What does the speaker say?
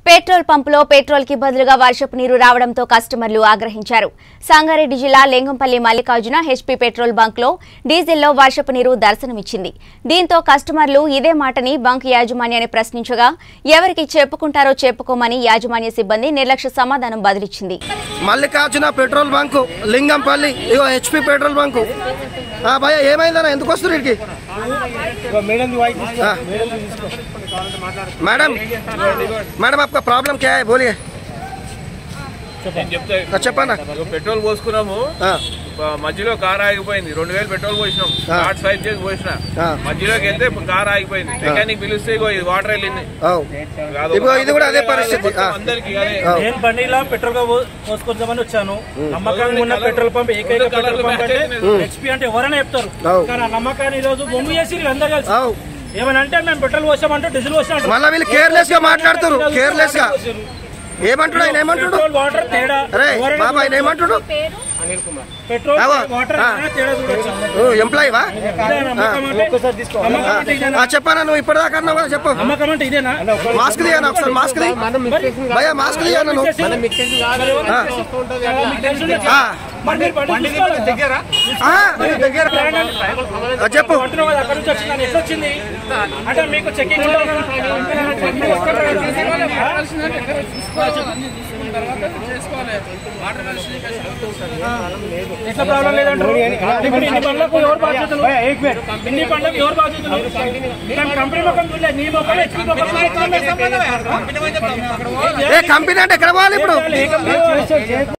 Petrol పంపులో petrol కి బదులుగా వర్షపు నీరు రావడంతో కస్టమర్లు ఆగ్రహించారు సంగారెడ్డి జిల్లా Lingampalli Mallikarjuna HP petrol bunk లో డీజిల్లో వర్షపు నీరు దర్శనమిచ్చింది దీంతో కస్టమర్లు ఇదే మాటని బంక్ యాజమాన్యాన్ని ప్రశ్నించగా ఎవరికి చెప్పుకుంటారో చెప్పుకోమని యాజమాన్య సిబ్బంది నిర్లక్ష్య సమాధానం బదిలిచ్చింది మల్లికార్జున పెట్రోల్ బంకు లింగంపల్లి ఇగో హెచ్పి పెట్రోల్ బంకు ఆ భయ ఏమైందన్న ఎందుకు వస్తుంది ఇక్కడికి हाँ। मैडम मैडम आपका प्रॉब्लम क्या है बोलिए నేను చెప్తే हाँ, చెప్పన్నా ఇగో పెట్రోల్ పోసుకున్నాము ఆ, ప- మధ్యలో కార్ ఆగిపోయింది రెండు వేలు పెట్రోల్ పోసినాం ఆ. కార్డ్ స్వైప్ చేసి పోసిన ఆ. మధ్యలోకి వెళ్తే కార్ ఆగిపోయింది మెకానిక్ పిలిస్తే ఇగో ఇది వాటర్ వెళ్ళింది అవు. అదొక- ఇదిగో ఇది కూడా అదే పరిస్థితి మొత్తం ఆ. అందరికీ అదే అవు. నేను బండిలో పెట్రోల్ గా పో- పోసుకొద్దామని వచ్చాను నమ్మకంగా ఉన్న పెట్రోల్ పంప్ ఏకైక రెండు పెట్రోల్ కలర్లు పంప్ అంటే మ్యాచ్ అయినాయి. హెచ్పి అంటే ఎవరైనా చెప్తారు అవు. కానీ ఆ నమ్మకాన్ని ఈ రోజు బొమ్మ చేసి వీళ్ళు అందరూ కలిసి అవు. ఏమని అంటే మేము పెట్రోల్ పోసామంటే డీజిల్ పోసాం మళ్ళా వీళ్ళు కేర్లెస్ గా మాట్లాడుతారు కేర్లెస్ గా ఏమంటుడు ఆయన ఏమంటుడు పెట్రోల్ వాటర్ తేడా అరే ఎవరైనా బాబా ఆయన ఏమంటుడు పెట్రోల్ అవ్వ. వాటర్ ఆ. ఏమైనా తేడా చూడొచ్చు ఓ ఎంప్లాయీవా ఇదే నమ్మకం అంటే నమ్మకం అంటే ఇదేనా చెప్పానా నువ్వు ఇప్పటిదాకా అన్నావు కదా చెప్పు నమ్మకం అంటే ఇదేనా మాస్క్ తీయనా ఒకసారి మాస్క్ తీ భయ మాస్క్ తీయనా నువ్వు ఆ. మీకు తెలిసిందే ఆ. మరి మీరు బండి తీసుకోవాలి. ఆ, ఆ, చెప్పు అంటున్నావు కదా, అక్కడ నుంచి వచ్చిందని ఎట్లా వచ్చింది అంటే మీకు చెకింగ్ ఉండదు కదా? ఎట్లా ప్రాబ్లం లేదంటారు ఇప్పుడు ఇన్ని పనులకు ఎవరు బాధ్యతలు ఇన్ని పనులకు ఎవరు బాధ్యతలు కానీ కంపెనీ మొక్కం చూడలేదు నీ మొక్కం హెచ్పి మొక్కం ఏ కంపెనీ అంటే ఎక్కడ పోవాలి ఇప్పుడు చూడలేదు